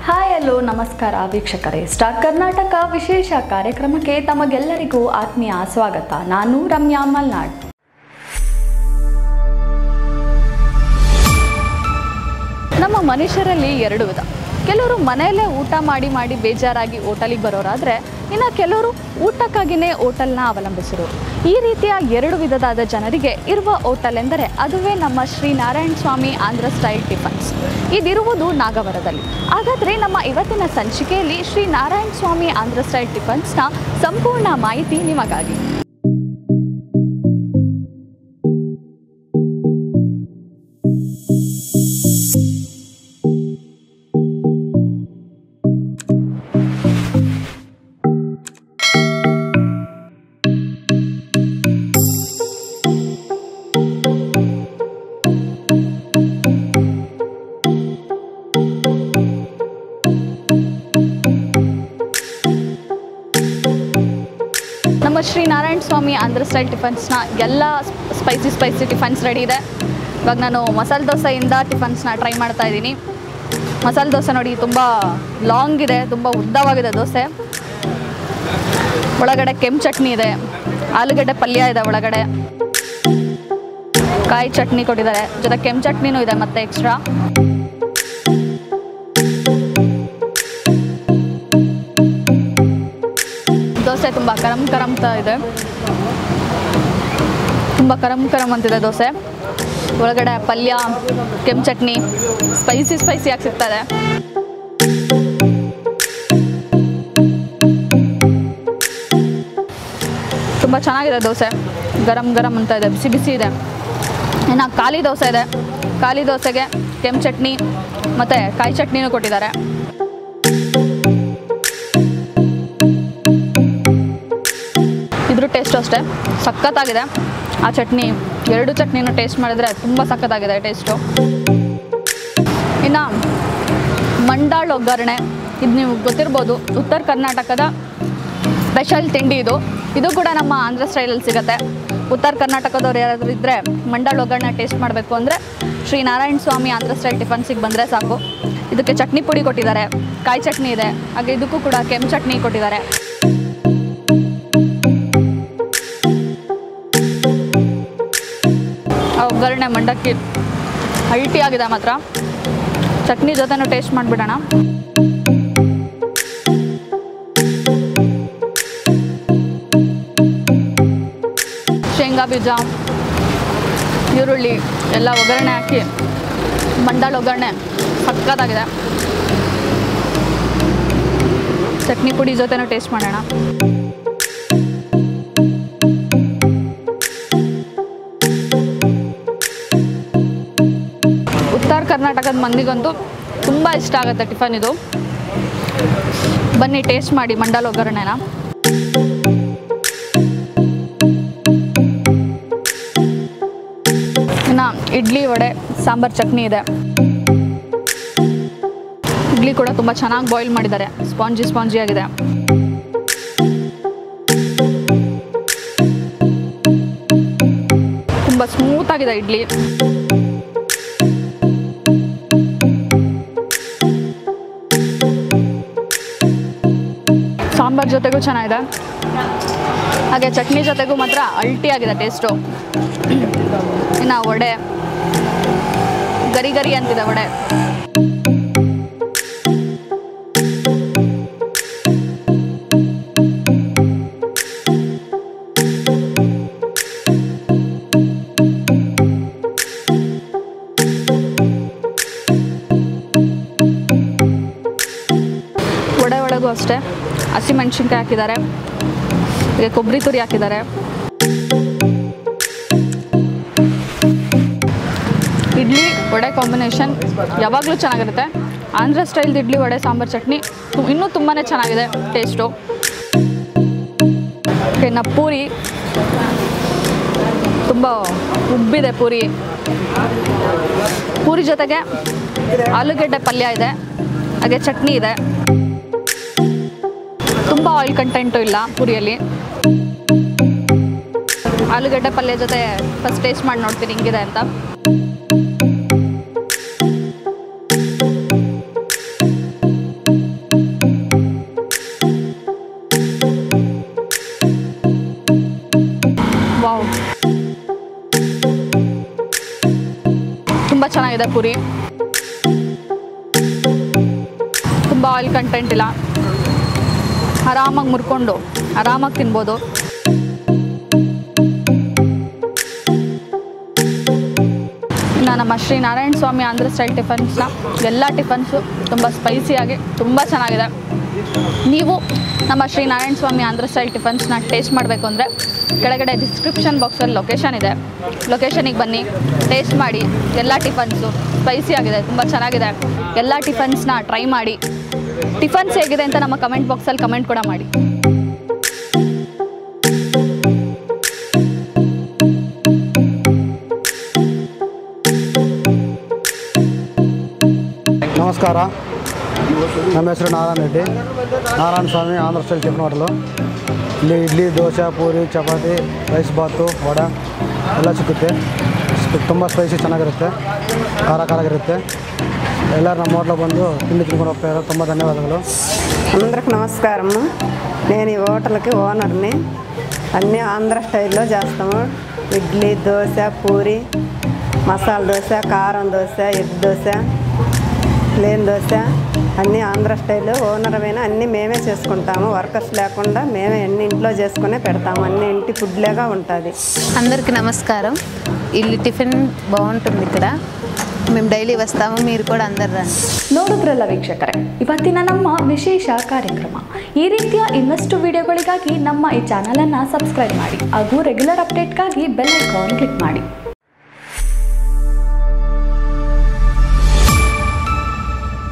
hi hello ನಮಸ್ಕಾರ ವೀಕ್ಷಕರೇ star Karnataka ವಿಶೇಷ ಕಾರ್ಯಕ್ರಮಕ್ಕೆ ತಮಗೆಲ್ಲರಿಗೂ ಆತ್ಮೀಯ ಸ್ವಾಗತ ನಾನು ರಮ್ಯಾ ಮಲ್ನಾಡ್ ನಮ್ಮ ಮನುಷ್ಯರಲ್ಲಿ ಎರಡು ವಿಧ ಕೆಲವರು ಮನೆಯಲ್ಲೇ ಊಟ ಮಾಡಿ ಮಾಡಿ ಬೇಜಾರಾಗಿ ಹೋಟೆಲಿಗೆ ಬರೋರಾದರೆ ಇನ್ನು ಕೆಲವರು ಊಟಕ್ಕಾಗಿಯೇ ಹೋಟೆಲ್ನ ಅವಲಂಬಿಸಿರೋರು ಈ ರೀತಿಯ ಎರಡು ವಿಧದಾದ ಜನರಿಗೆ ಇರುವ ಹೋಟೆಲ್ ಎಂದರೆ ಅದುವೇ ನಮ್ಮ ಶ್ರೀ ನಾರಾಯಣ ಸ್ವಾಮಿ ಆಂಧ್ರ ಸ್ಟೈಲ್ ಟಿಫನ್ಸ್ ಇದಿರುವುದು ನಾಗವರದಲ್ಲಿ ಹಾಗಾದರೆ ನಮ್ಮ ಇವತ್ತಿನ ಸಂಚಿಕೆಯಲ್ಲಿ ಶ್ರೀ ನಾರಾಯಣ ಸ್ವಾಮಿ ಆಂಧ್ರ ಸ್ಟೈಲ್ ಟಿಫನ್ಸ್ನ ಸಂಪೂರ್ಣ ಮಾಹಿತಿ ನಿಮಗಾಗಿ ನಮ್ಮ ಶ್ರೀ ನಾರಾಯಣ ಸ್ವಾಮಿ ಆಂಧ್ರ ಸ್ಟೈಲ್ ಟಿಫನ್ಸ್ನ ಎಲ್ಲ ಸ್ಪೈಸಿ ಸ್ಪೈಸಿ ಟಿಫನ್ಸ್ ರೆಡಿ ಇದೆ ಇವಾಗ ನಾನು ಮಸಾಲೆ ದೋಸೆಯಿಂದ ಟಿಫನ್ಸ್ನ ಟ್ರೈ ಮಾಡ್ತಾ ಇದ್ದೀನಿ ಮಸಾಲೆ ದೋಸೆ ನೋಡಿ ತುಂಬ ಲಾಂಗ್ ಇದೆ ತುಂಬ ಉದ್ದವಾಗಿದೆ ದೋಸೆ ಒಳಗಡೆ ಕೆಂಪು ಚಟ್ನಿ ಇದೆ ಆಲೂಗಡ್ಡೆ ಪಲ್ಯ ಇದೆ ಒಳಗಡೆ ಕಾಯಿ ಚಟ್ನಿ ಕೊಟ್ಟಿದ್ದಾರೆ ಜೊತೆ ಕೆಂಪು ಚಟ್ನಿನೂ ಇದೆ ಮತ್ತೆ ಎಕ್ಸ್ಟ್ರಾ ದೋಸೆ ತುಂಬ ಕರಮ್ ಕರಮ್ ತ ಇದೆ ತುಂಬ ಕರಮ್ ಕರಮ್ ಅಂತಿದೆ ದೋಸೆ ಒಳಗಡೆ ಪಲ್ಯ ಕೆಂಪು ಚಟ್ನಿ ಸ್ಪೈಸಿ ಸ್ಪೈಸಿಯಾಗಿ ಸಿಗ್ತದೆ ತುಂಬ ಚೆನ್ನಾಗಿದೆ ದೋಸೆ ಗರಂ ಗರಂ ಅಂತ ಇದೆ ಬಿಸಿ ಬಿಸಿ ಇದೆ ಇನ್ನು ಖಾಲಿ ದೋಸೆ ಇದೆ ಖಾಲಿ ದೋಸೆಗೆ ಕೆಂಪು ಚಟ್ನಿ ಮತ್ತು ಕಾಯಿ ಚಟ್ನಿನೂ ಕೊಟ್ಟಿದ್ದಾರೆ ಇದ್ರ ಟೇಸ್ಟು ಅಷ್ಟೇ ಸಖತ್ತಾಗಿದೆ ಆ ಚಟ್ನಿ ಎರಡು ಚಟ್ನಿನ ಟೇಸ್ಟ್ ಮಾಡಿದ್ರೆ ತುಂಬ ಸಖತ್ತಾಗಿದೆ ಟೇಸ್ಟು ಇನ್ನು ಮಂಡಾಳ್ ಒಗ್ಗರಣೆ ಇದು ನೀವು ಗೊತ್ತಿರ್ಬೋದು ಉತ್ತರ ಕರ್ನಾಟಕದ ಸ್ಪೆಷಲ್ ತಿಂಡಿ ಇದು ಇದು ಕೂಡ ನಮ್ಮ ಆಂಧ್ರ ಸ್ಟೈಲಲ್ಲಿ ಸಿಗುತ್ತೆ ಉತ್ತರ ಕರ್ನಾಟಕದವ್ರು ಯಾರಾದರೂ ಇದ್ದರೆ ಮಂಡಾಳ್ ಒಗ್ಗರಣೆ ಟೇಸ್ಟ್ ಮಾಡಬೇಕು ಅಂದರೆ ಶ್ರೀ ನಾರಾಯಣ ಸ್ವಾಮಿ ಆಂಧ್ರ ಸ್ಟೈಲ್ ಟಿಫನ್ಸಿಗೆ ಬಂದರೆ ಸಾಕು ಇದಕ್ಕೆ ಚಟ್ನಿ ಪುಡಿ ಕೊಟ್ಟಿದ್ದಾರೆ ಕಾಯಿ ಚಟ್ನಿ ಇದೆ ಹಾಗೆ ಇದಕ್ಕೂ ಕೂಡ ಕೆಂಪು ಚಟ್ನಿ ಕೊಟ್ಟಿದ್ದಾರೆ ಆ ಒಗ್ಗರಣೆ ಮಂಡಕ್ಕಿ ಅಲ್ಟಿ ಆಗಿದೆ ಮಾತ್ರ ಚಟ್ನಿ ಜೊತೆನೂ ಟೇಸ್ಟ್ ಮಾಡಿಬಿಡೋಣ ಶೇಂಗಾ ಬೀಜ ಈರುಳ್ಳಿ ಎಲ್ಲ ಒಗ್ಗರಣೆ ಹಾಕಿ ಮಂಡಾಳ ಒಗ್ಗರಣೆ ಸಕ್ಕತ್ತಾಗಿದೆ ಚಟ್ನಿ ಪುಡಿ ಜೊತೆನೂ ಟೇಸ್ಟ್ ಮಾಡೋಣ ಉತ್ತರ ಕರ್ನಾಟಕದ ಮಂದಿಗಂತೂ ತುಂಬ ಇಷ್ಟ ಆಗುತ್ತೆ ಟಿಫನ್ ಇದು ಬನ್ನಿ ಟೇಸ್ಟ್ ಮಾಡಿ ಮಂಡಲ ಒಗ್ಗರಣೆನ ಇನ್ನು ಇಡ್ಲಿ ವಡೆ ಸಾಂಬಾರ್ ಚಟ್ನಿ ಇದೆ ಇಡ್ಲಿ ಕೂಡ ತುಂಬ ಚೆನ್ನಾಗಿ ಬಾಯ್ಲ್ ಮಾಡಿದ್ದಾರೆ ಸ್ಪಾಂಜಿ ಸ್ಪಾಂಜಿ ಆಗಿದೆ ತುಂಬ ಸ್ಮೂತ್ ಆಗಿದೆ ಇಡ್ಲಿ ಸಾಂಬಾರ್ ಜೊತೆಗೂ ಚೆನ್ನಾಗಿದೆ ಹಾಗೆ ಚಟ್ನಿ ಜೊತೆಗೂ ಮಾತ್ರ ಅಲ್ಟಿ ಆಗಿದೆ ಟೇಸ್ಟು ಇನ್ನು ವಡೆ ಗರಿ ಗರಿ ಅಂತಿದೆ ವಡೆ ವಡೆ ಒಳಗೂ ಅಷ್ಟೇ ಹಸಿಮೆಣ್ಸಿನ್ಕಾಯಿ ಹಾಕಿದ್ದಾರೆ ಈಗ ಕೊಬ್ಬರಿ ತುರಿ ಹಾಕಿದ್ದಾರೆ ಇಡ್ಲಿ ವಡೆ ಕಾಂಬಿನೇಷನ್ ಯಾವಾಗಲೂ ಚೆನ್ನಾಗಿರುತ್ತೆ ಆಂಧ್ರ ಸ್ಟೈಲ್ದು ಇಡ್ಲಿ ವಡೆ ಸಾಂಬಾರು ಚಟ್ನಿ ತು- ಇನ್ನೂ ತುಂಬಾ ಚೆನ್ನಾಗಿದೆ ಟೇಸ್ಟು ಇನ್ನು ಪೂರಿ ತುಂಬ ಉಬ್ಬಿದೆ ಪೂರಿ ಪೂರಿ ಜೊತೆಗೆ ಆಲೂಗೆಡ್ಡೆ ಪಲ್ಯ ಇದೆ ಹಾಗೆ ಚಟ್ನಿ ಇದೆ ತುಂಬ ಆಯಿಲ್ ಕಂಟೆಂಟು ಇಲ್ಲ ಪೂರಿಯಲ್ಲಿ ಆಲೂಗಡ್ಡೆ ಪಲ್ಯ ಜೊತೆ ಫಸ್ಟ್ ಟೇಸ್ಟ್ ಮಾಡಿ ನೋಡ್ತೀನಿ ಹಿಂಗಿದೆ ಅಂತ ಚೆನ್ನಾಗಿದೆ ಪೂರಿ ತುಂಬ ಆಯಿಲ್ ಕಂಟೆಂಟ್ ಇಲ್ಲ ಆರಾಮಾಗಿ ಮುರ್ಕೊಂಡು ಆರಾಮಾಗಿ ತಿನ್ಬೋದು ಇನ್ನು ನಮ್ಮ ಶ್ರೀ ನಾರಾಯಣ ಸ್ವಾಮಿ ಆಂಧ್ರ ಸ್ಟೈಲ್ ಟಿಫನ್ಸ್ನ ಎಲ್ಲ ಟಿಫನ್ಸು ತುಂಬ ಸ್ಪೈಸಿಯಾಗಿ ತುಂಬ ಚೆನ್ನಾಗಿದೆ ನೀವು ನಮ್ಮ ಶ್ರೀ ನಾರಾಯಣ ಸ್ವಾಮಿ ಆಂಧ್ರ ಸ್ಟೈಲ್ ಟಿಫನ್ಸ್ನ ಟೇಸ್ಟ್ ಮಾಡಬೇಕು ಅಂದರೆ ಕೆಳಗಡೆ ಡಿಸ್ಕ್ರಿಪ್ಷನ್ ಬಾಕ್ಸಲ್ಲಿ ಲೊಕೇಶನ್ ಇದೆ ಲೊಕೇಶನಿಗೆ ಬನ್ನಿ ಟೇಸ್ಟ್ ಮಾಡಿ ಎಲ್ಲ ಟಿಫನ್ಸು ಸ್ಪೈಸಿ ಆಗಿದೆ ತುಂಬ ಚೆನ್ನಾಗಿದೆ ಎಲ್ಲ ಟಿಫನ್ಸ್ನ ಟ್ರೈ ಮಾಡಿ ಟಿಫನ್ಸ್ ಹೇಗಿದೆ ಅಂತ ನಮ್ಮ ಕಮೆಂಟ್ ಬಾಕ್ಸಲ್ಲಿ ಕಮೆಂಟ್ ಕೂಡ ಮಾಡಿ ನಮಸ್ಕಾರ ನಮ್ಮ ಹೆಸರು Narayana Reddy Narayana Swami Andhra style tiffin hotel ಇಲ್ಲಿ ಇಡ್ಲಿ ದೋಸೆ ಪೂರಿ ಚಪಾತಿ ರೈಸ್ ಬಾತು ವಡೆ ಎಲ್ಲ ಸಿಗುತ್ತೆ ತುಂಬ ಸ್ಪೈಸಿ ಚೆನ್ನಾಗಿರುತ್ತೆ ಖಾರ ಖಾರಾಗಿರುತ್ತೆ ಎಲ್ಲರೂ ನಮ್ಮ ಹೋಟ್ಲಿಗೆ ಬಂದು ತಿಂಡಿ ತಿನ್ಕೊಂಡು ಹೋಗ್ತಾ ಇದ್ದಾರೆ ತುಂಬ ధన్యవాదాలు అందరికి నమస్కారము నేను ఈ హోటల్కి ఓనర్ని అన్నీ ఆంధ్ర స్టైల్లో చేస్తాము ఇడ్లీ దోశ పూరి మసాలా దోశ కారం దోశ ఎగ్ దోశ ప్లేన్ దోశ అన్నీ ఆంధ్ర స్టైల్లో ఓనర్మైన అన్నీ మేమే చేసుకుంటాము వర్కర్స్ లేకుండా మేమే అన్ని ఇంట్లో చేసుకునే పెడతాము అన్ని ఇంటి ఫుడ్లేగా ఉంటుంది అందరికీ నమస్కారం ఇల్లు టిఫిన్ బాగుంటుంది ఇక్కడ మేము డైలీ వస్తాము మీరు కూడా అందరు రండి ನೋಡಿದ್ರಲ್ಲ ವೀಕ್ಷಕರೇ ಇವತ್ತಿನ ನಮ್ಮ ವಿಶೇಷ ಕಾರ್ಯಕ್ರಮ ಈ ರೀತಿಯ ಇನ್ನಷ್ಟು ವಿಡಿಯೋಗಳಿಗಾಗಿ ನಮ್ಮ ಈ ಚಾನಲನ್ನು ಸಬ್ಸ್ಕ್ರೈಬ್ ಮಾಡಿ ಹಾಗೂ ರೆಗ್ಯುಲರ್ ಅಪ್ಡೇಟ್ಗಾಗಿ ಬೆಲ್ ಐಕಾನ್ ಕ್ಲಿಕ್ ಮಾಡಿ